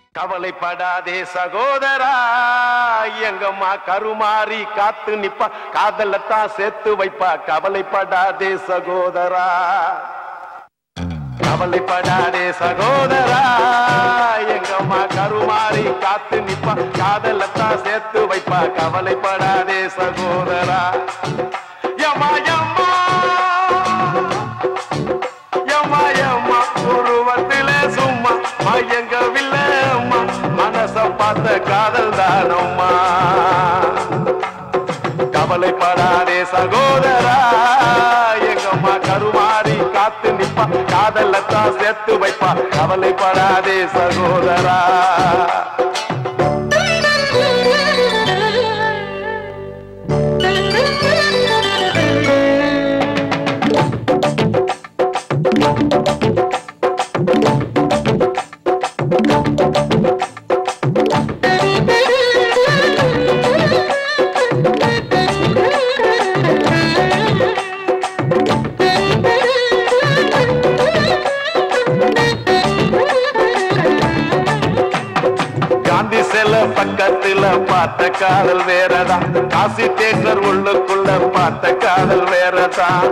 கவலைப்படாதே சகோதரா எங்கம்மா கருமாறி காத்து நிப்பா காதலத்தான் சேர்த்து வைப்பா கவலைப்படாதே சகோதரா கவலைப்படாதே சகோதரா எங்கம்மா கருமாறி காத்து நிப்பா காதலத்தான் சேர்த்து வைப்பா கவலைப்படாதே சகோதரா யம்மா யம்மா யம்மா யம்மா உருவத்தில சும்மா மயங்கவில்லை அம்மா மனச பார்த்த காதல் தானம்மா கவலைப்படாதே சகோதரா எங்கம்மா கருமாறி காத்து நிப்பா காதலத்தான் சேர்த்து வைப்பா கவலைப்படாதே சகோதரா காந்தி சில பக்கத்துல பார்த்த காதல் வேறதான் காசி தேட்டர் உள்ளுக்குள்ள பார்த்த காதல் வேறதான்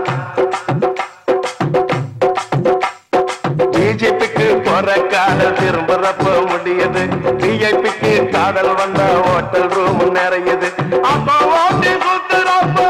பிஜேபிக்கு போற காதல் திரும்புறப்ப முடியுது பிஜேபிக்கு காதல் வந்த ஹோட்டல் ரூம் நிறையுது அப்ப ஓட்டி குத்துறப்போ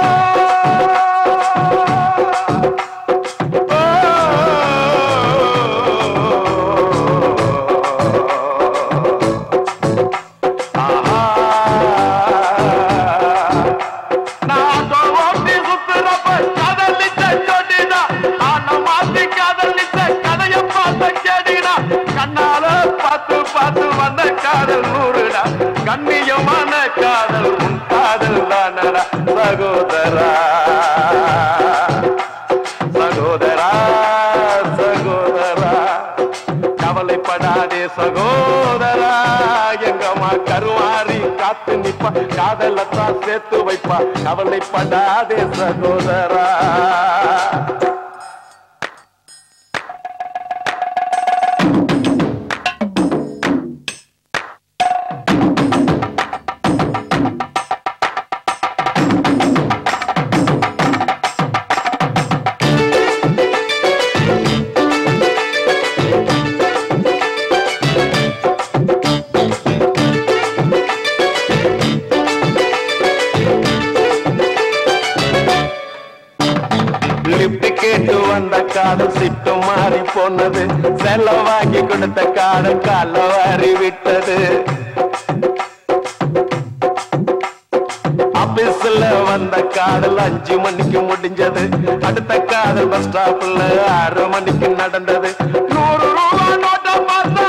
கண்ணியமான காதல் உன் காதல் தானடா சகோதரா சகோதரா சகோதரா கவலைப்படாதே சகோதரா எங்கம்மா கருவாரி காத்து நிப்பா காதலத்தான் சேர்த்து வைப்பா கவலைப்படாதே சகோதரா லிப்ட் கேட்டு வந்த காதல் சிட்டு மாறி போனது செலவாக்கி கொடுத்த காதல் கால வாரி விட்டது ஆபீஸ்ல வந்த காதல் அஞ்சு மணிக்கு முடிஞ்சது அடுத்த காதல் பஸ் ஸ்டாப்ல ஆறு மணிக்கு நடந்தது நூறு ரூபா நோட்டை பார்த்தா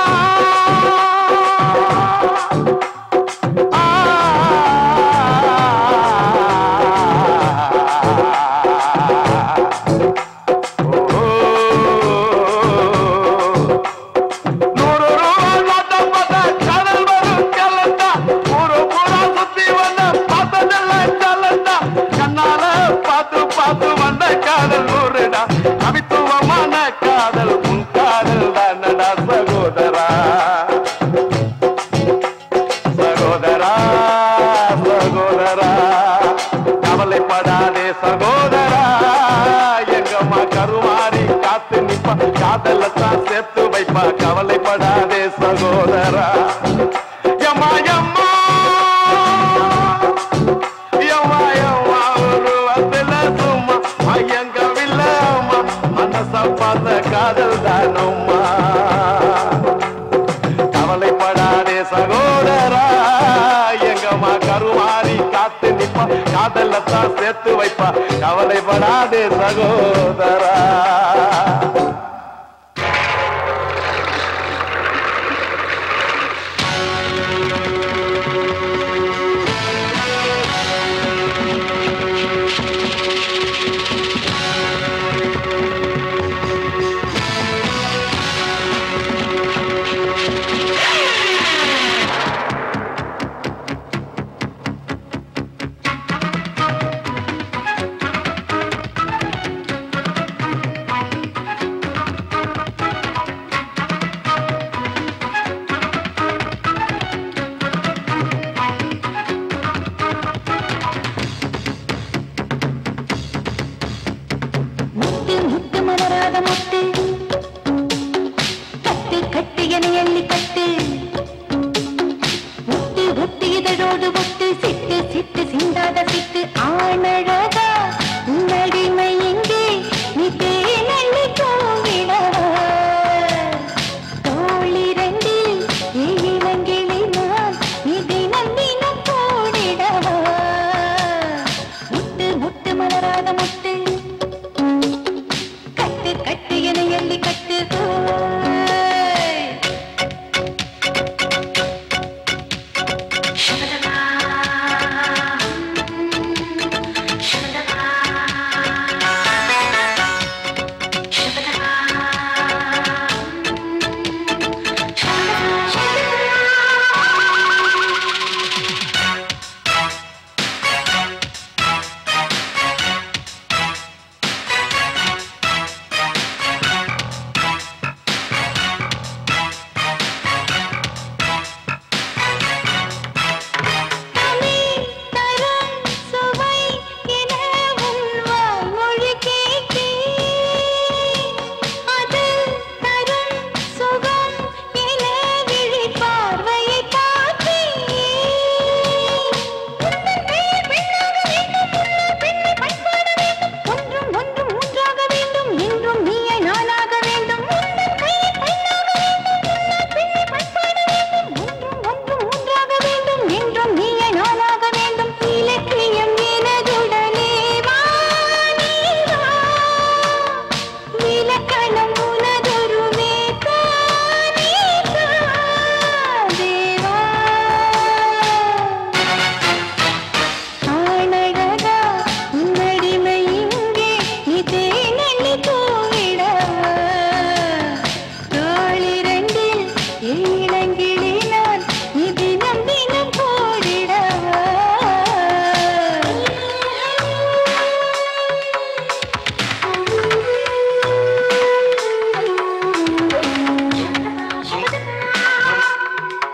நூறு ரூபா நோட்டை பார்த்தா கடல் வரும் கலந்தா ஊரு பூரா சுத்தி வந்த பார்த்ததெல்லாம் கலந்தா கண்ணால பார்த்து பார்த்து வந்த காதல் நூறுடா கவித்துவமான காதல் உன் காதல் தானடா சகோதரா சகோதரா சகோதரா கவலைப்படாதே சகோதரா எங்கம்மா கருமாறி காத்து நிப்பா காதலத்தான் சேர்த்து வைப்பா கவலைப்படாதே சகோதரா யம்மா யம்மா யம்மா யம்மா உருவத்துல சும்மா மயங்கவில்லை அம்மா மனச பார்த்த காதல் தானம்மா கவலைப்படாதே சகோதரா எங்கம்மா கருமாறி காத்து நிப்பா காதலத்தான் சேர்த்து வைப்பா கவலைப்படாதே சகோதரா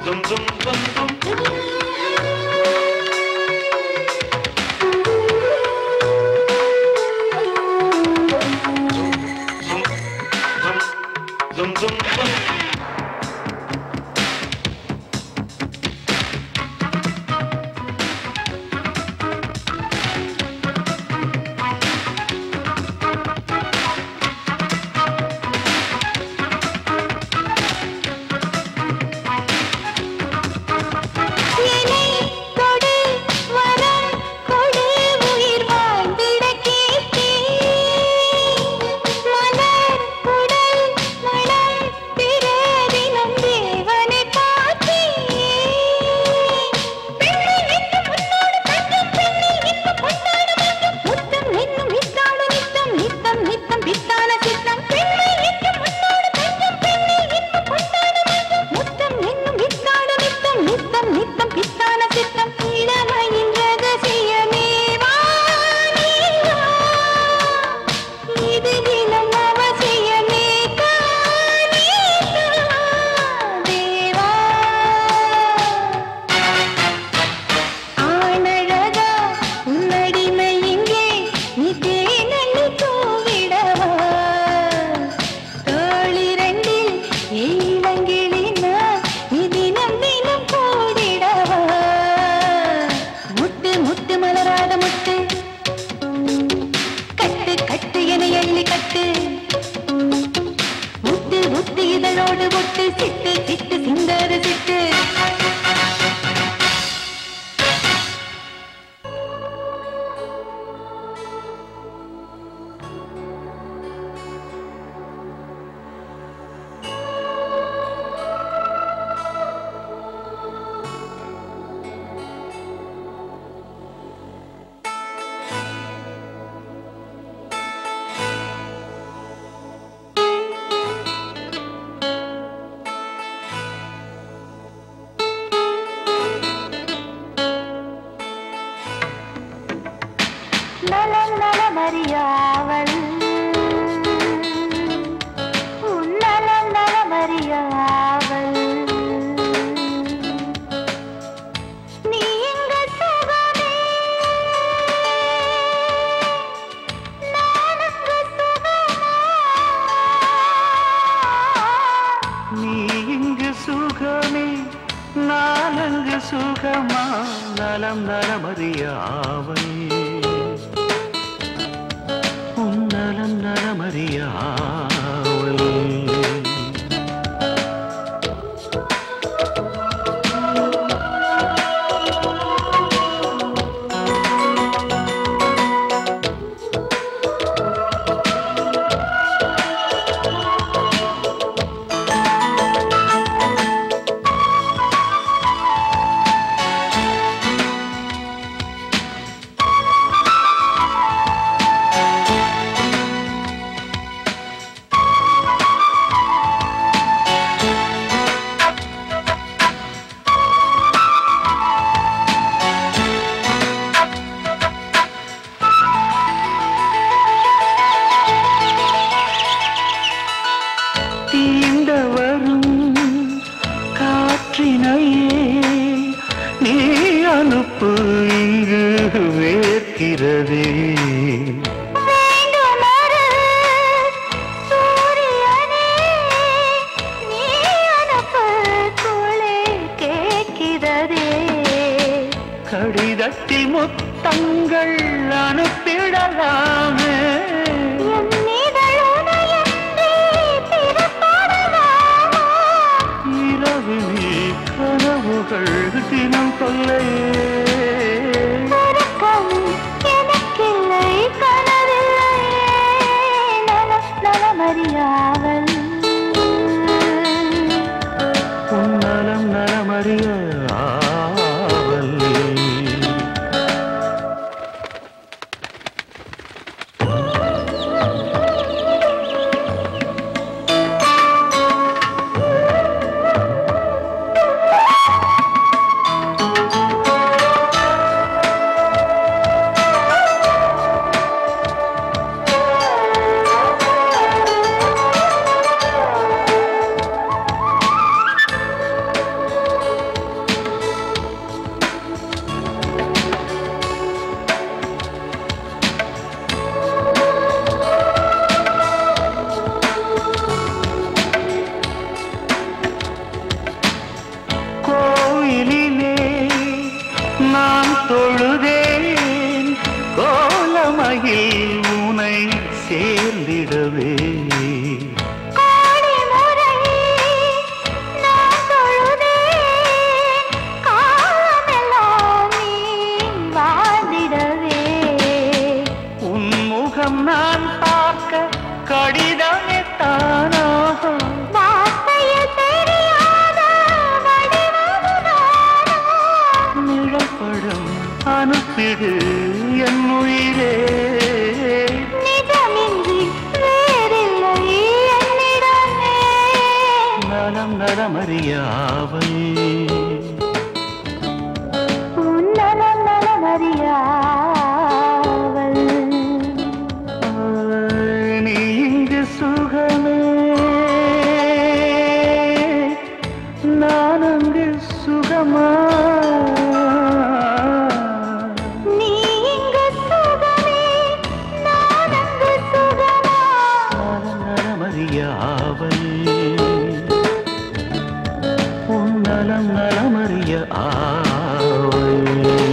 தும் தும் தும் தும் தும் தும் தும் என்னை கொடு வரம் கொடு உயிர் வாழ்ந்திட கேட்டேன் மலர் உடல் மனம் பிற தினம் தேவனை பார்த்தேன் பெண்ணை என்னும் உன்னோடு தங்கும் பெண்ணை என்னும் பொன்னான மங்கும் முத்தம் என்னும் மித்தாடு நித்தம் நித்தம் நித்தம் பித்தான சித்தம் பெண்ணை என்னும் உன்னோடு தங்கும் பெண்ணை என்னும் பொன்னான மங்கும் முத்தம் என்னும் மித்தாடு நித்தம் நித்தம் நித்தம் பித்தான சித்தம் இளமையின் ரகசியமே வா நீ வா. இது தினம் அவசியமே காணே தேவா ஆனழகா உன்னடிமை இங்கே நீ தேனள்ளி தூவிடவா தோளிரண்டில் இளங்கிளினா நீ தினம் தினம் கூடிடவா முட்டு முட்டு மலராத முட்டு கட்டு கட்டு என எள்ளி கட்டு முட்டு முட்டு இதழோடு முட்டு சிட்டு சிட்டு சிந்தரு சிட்டு நலம் நலமறியாவல் உன்னலம் நலமறியாவல் நீ இங்கு சுகமே நான் இங்கு சுகமா நீ இங்கு சுகமே நாலங்கு சுகமா நலம் நலமறியாவல் உன் நலம் நலமறியாவல் தீண்ட வரும் காற்றினையே நீ அனுப்பு இங்கு வேர்க்கிறதே வேண்டுமரு சூரியனே நீ அனுப்பு குளிர் கேட்கிறதே கடிதத்தில் முத்தங்கள் அனுப்பிடலாமே என் இதழ் உனையன்றி பிறப்படலாமா? இரவிலே கனவுகள் தினம் கொள்ளையே உறக்கம் எனக்கில்லை, கனவில்லையே. நலம் நலமறியாவல். உன் நலம் நலமறிய ஆவல் ஆ விடு என் உயிரே நிஜமின்றி வேறில்லை என்னிடமே நலம் நலமறியாவல் உன்னலம் நலமறியாவல் நீ இங்கு சுகமே நான் அங்கு சுகமா நீ இங்கு சுகமே நான் அங்கு சுகமா நலம் நலமறியாவல் உன் நலம் நலமறிய ஆவல்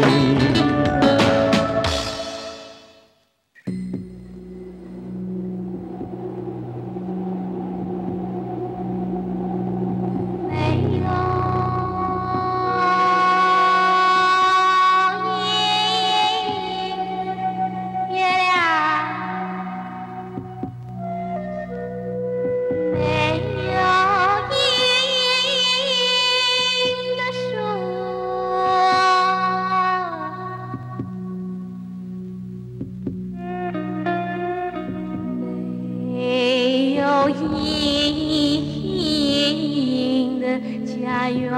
没有阴影的家园，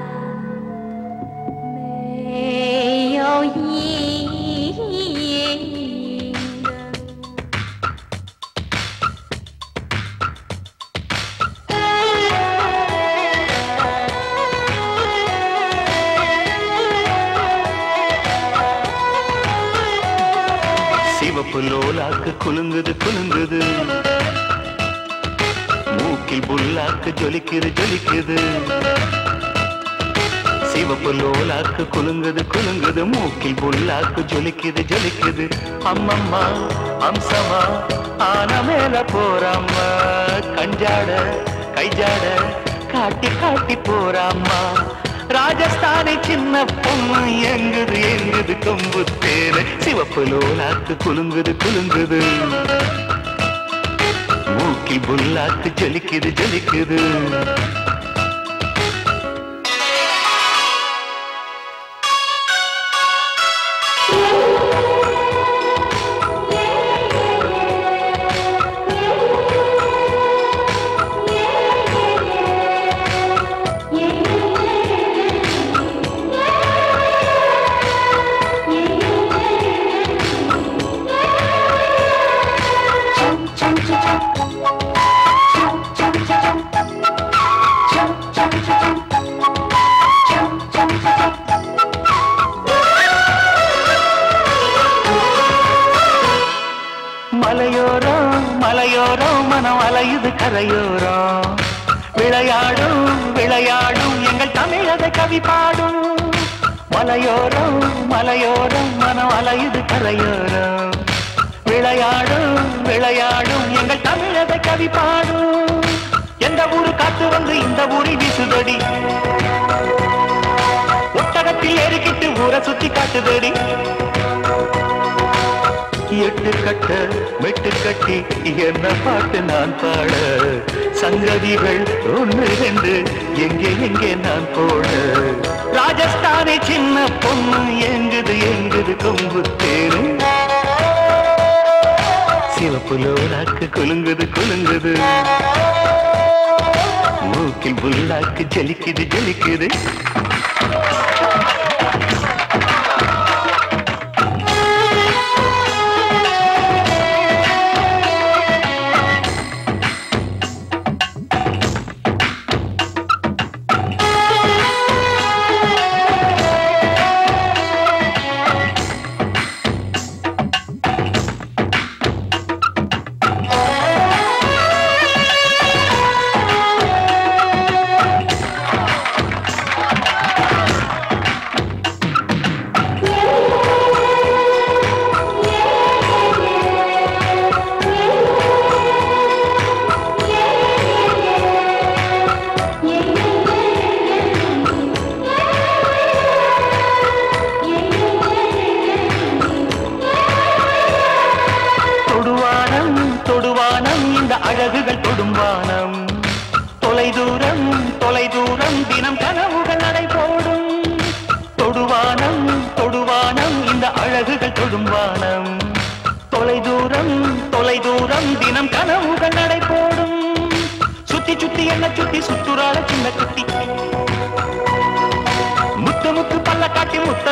没有阴影的。 சிவப்பு லோலாக்கு குலுங்குது குலுங்குது மூக்கில் புல்லாக்கு ஜொலிக்குது ஜொலிக்குது சிவப்பு லோலாக்கு குலுங்குது குலுங்குது மூக்கில் புல்லாக்கு ஜொலிக்குது ஜொலிக்குது அம்மம்மா அம்சமா ஆன மேல போறாம்மா கஞ்சாட கைஜாட காட்டி காட்டி போறாம்மா ராஜஸ்தானி சின்ன பொண்ணு எங்குது எங்குது கொம்பு தேன சிவப்பு லோலாக்கு குலுங்குது குலுங்குது மூக்கில் புல்லாக்கு ஜொலிக்குது ஜொலிக்குது மலையோரம் மலையோரம் மனம் அலையுது கரையோரம் விளையாடும் விளையாடும் எங்கள் தமிழக கவி பாடும் மலையோரம் மலையோரம் மனம் அலையுது கரையோரம் விளையாடும் விளையாடும் எங்கள் தமிழக கவி பாடும் எந்த ஊரு காத்து வந்து இந்த ஊரில் வீசுதடி ஒட்டகத்தில் ஏறிக்கிட்டு ஊரை சுத்தி காட்டுதடி எட்டு கட்ட மெட்டு கட்டி என்ன பாட்டு நான் பாட சங்கதிகள் ஒன்று ரெண்டு எங்கே எங்கே நான் போட ராஜஸ்தானி சின்ன பொண்ணு எங்குது எங்குது கொம்பு தேனு சிவப்பு லோலாக்கு குலுங்குது குலுங்குது மூக்கில் புல்லாக்கு ஜலிக்குது ஜலிக்குது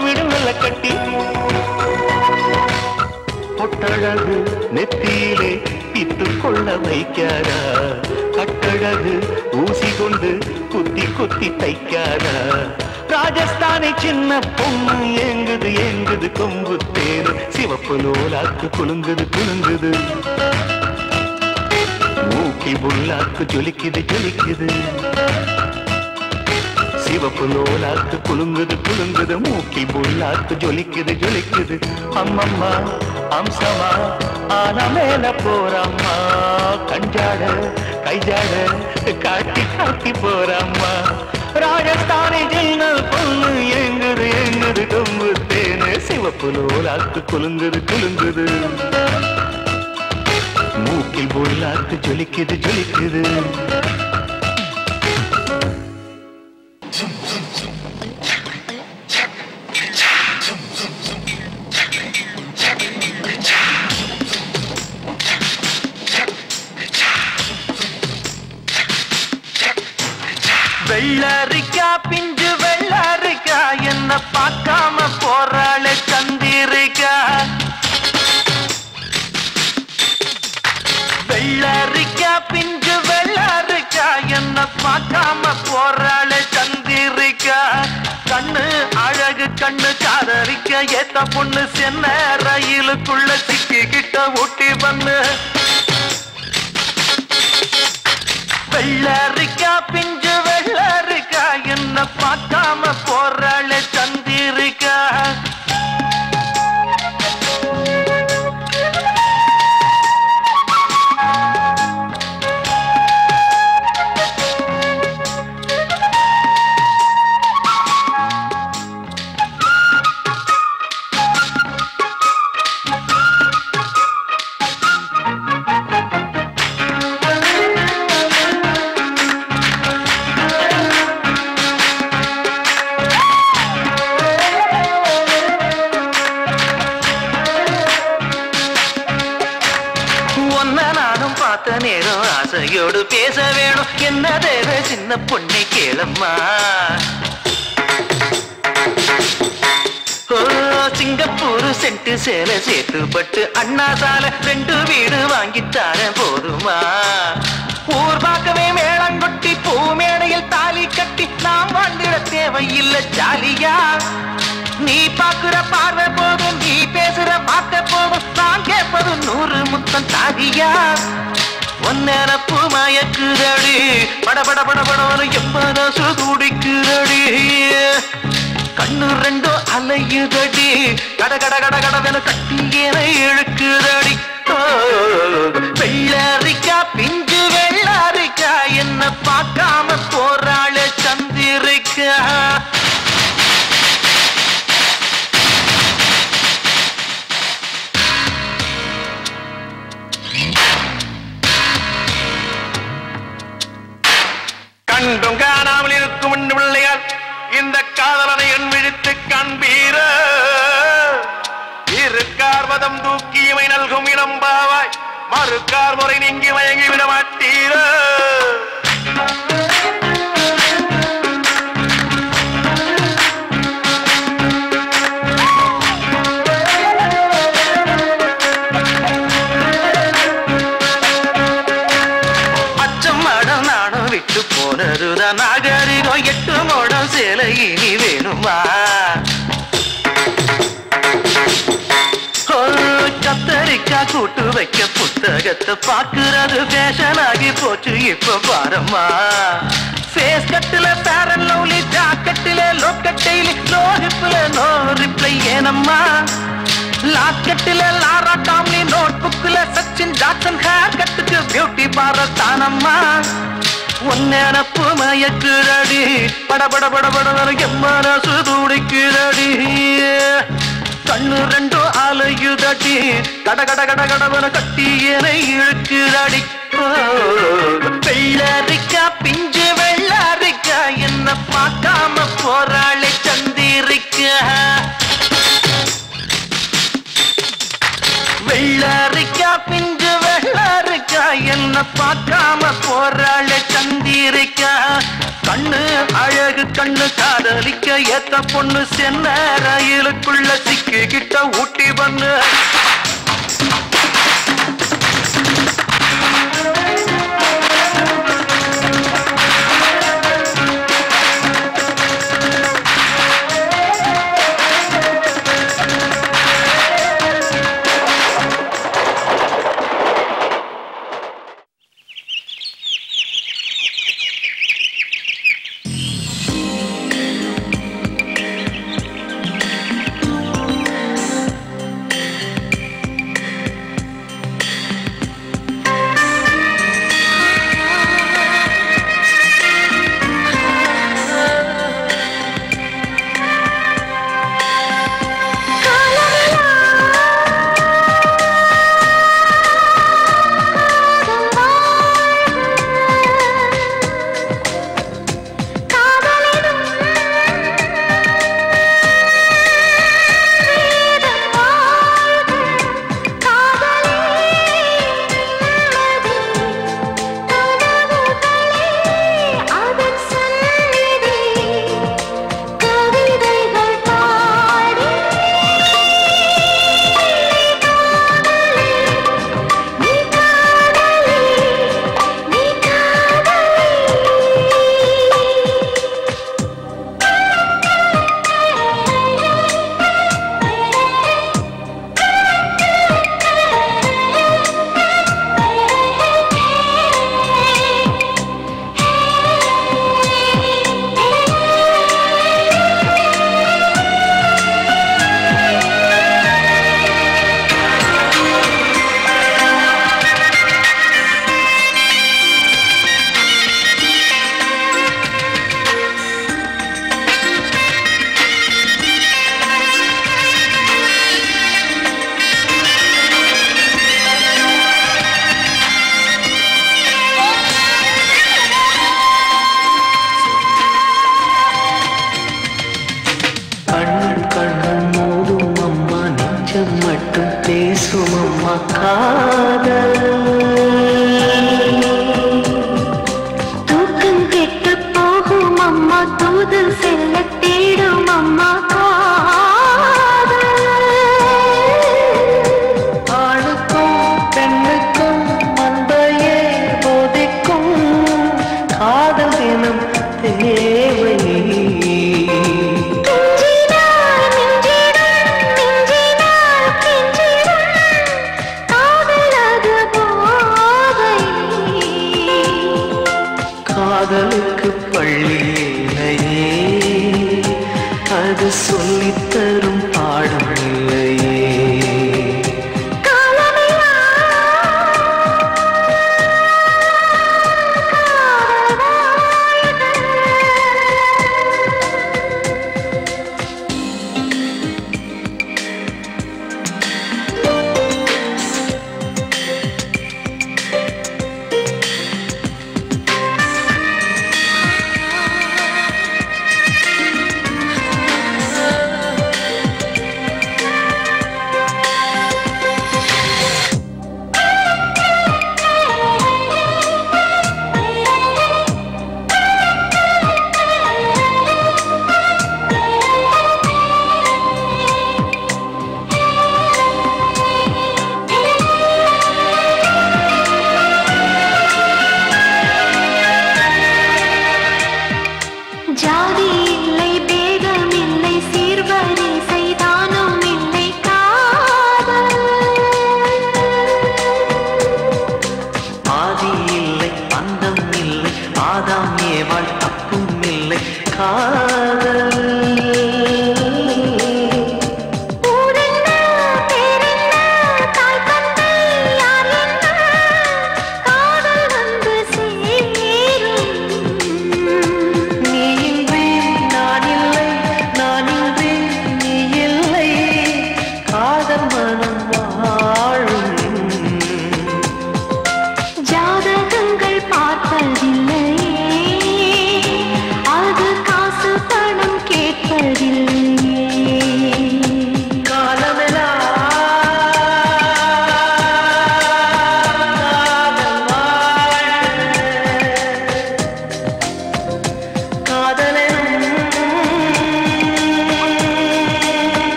முத்தமிடும் நல்ல கட்டி பொட்டழகு நெத்தியிலே பித்து கொள்ள வைக்காதா கட்டழகு ஊசி கொண்டு குத்தி குத்தி தைக்காதா ராஜஸ்தானி சின்ன பொண்ணு ஏங்குது ஏங்குது கொம்பு தேரு சிவப்பு நூலாக்கு குலுங்குது குலுங்குது மூக்கி புல்லாக்கு ஜொலிக்குது ஜொலிக்குது சிவப்பு நூலாக்கு குலுங்குது குலுங்குது மூக்கி புல்லாக்கு ஜொலிக்குது ஜொலிக்குது அம்மம்மா அம்சமா ஆன மேல போறம்மா கஞ்சாட கைஜாட காட்டி காட்டி போறம்மா ராஜஸ்தானி ஜின்னல் பொண்ணு எங்குது எங்குது கொம்பு தேனு சிவப்பு நூலாக்கு குலுங்குது குலுங்குது மூக்கில் புல்லாக்கு ஜொலிக்குது ஜொலிக்குது வெள்ளரிக்கா பிஞ்சு வெள்ளரிக்கா என்ன பார்க்காம போறாளே சந்திரிக்கா வெள்ளரிக்கா பிஞ்சு வெள்ளரிக்கா என்ன பார்க்காம போறாளே சந்திரிக்கா கண்ணு அழகு கண்ணு காதரிக்க ஏத்த பொண்ணு சென்ன ரயிலுக்குள்ள சிக்கிக்கிட்ட ஊட்டி பண்ணு வெள்ளரிக்கா பிஞ்சு வெள்ளரிக்கா என்ன பார்க்காம போறாளே சந்திரிக்கா ஒன்ன நானும் பார்த்த நேரம் ஆசையோடு பேச வேணும் என்ன தேவை சின்ன பொண்ணை கேளம்மா ஓ சிங்கப்பூர் சென்ட்டு சேலை சேர்த்துப்பட்டு அண்ணா சாலை ரெண்டு வீடு வாங்கித்தாரேன் போதுமா ஊர் பார்க்கவே மேளங்கொட்டி பூ மேடையில் தாலி கட்டி நாம் வாழ்ந்திட தேவையில்லை ஜாலியா நீ பாக்குற பார்வை போதும் நீ பேசுற வார்த்தை போதும் நான் கேட்பது நூறு முத்தம் தாதியா ஒன்னப்பு மயக்குதடி பட பட பட பட எப்பதாசு துடிக்குதடி கண்ணு ரெண்டும் அலையுதடி கட கட கட கடவென கட்டியன இழுக்குதடி ஓ, வெள்ளரிக்கா பிஞ்சு வெள்ளரிக்கா என்ன பார்க்காம போறாளே சந்திரிக்கா கண்டும் காணாமல் இருக்கும் இந்த பிள்ளையார் இந்த காதலனை என் விழித்து காண்பீர இருக்கார் மதம் தூக்கி இமை நல்கும் இளம்பாவாய் மறுக்கார் முறை நீங்கி மயங்கி விட மாட்டீர அச்சம் மடம் நாடம் விட்டு போனதுதான் நாகரிகம் எட்டு மோடம் சேலை இனி வேணுமா ஓ, கத்தரிக்காய் கூட்டு வைக்க புத்தகத்தை பாக்குறது ஃபேஷன் ஆகி போச்சு இப்ப பாரம்மா ஃபேஸ் கட்டுல பேரன் லவ்லி ஜாக்கெட்டில லோக்கட்டையில லோ ஹிப்ல நோ ரிப்ளை ஏனம்மா லாக்கெட்டில லாரா டாம்லி நோட் புக்ல சச்சின் ஜாக்சன் ஹேர் கட்டுக்கு பியூட்டி பார்லர் தானம்மா ஒன்னப்பு மயக்குதடி பட பட பட பட எம்மனசு துடிக்குதடி கண்ணு ரெண்டும் அலையுதடி கட கட கட கடவன கட்டி என இழுக்குதடி ஓ, வெள்ளரிக்கா பிஞ்சு வெள்ளரிக்கா என்ன பார்க்காம போராளி சந்திரிக்கா வெள்ளரிக்கா பிஞ்சு வெள்ளரிக்கா என்ன பார்க்காம போறாள சந்தி சிரிக்கா கண்ணு அழகு கண்ணு காதலிக்க ஏத்த பொண்ணு சென்ன ரயிலுக்குள்ள சிக்கிக்கிட்ட ஊட்டி பண்ணு கவிதைகள் பாடி நீ காதலி நீ கண்ணும் கண்ணும் மோதும் அம்மா நெஞ்சம் மட்டும் பேசும் அம்மா காதல்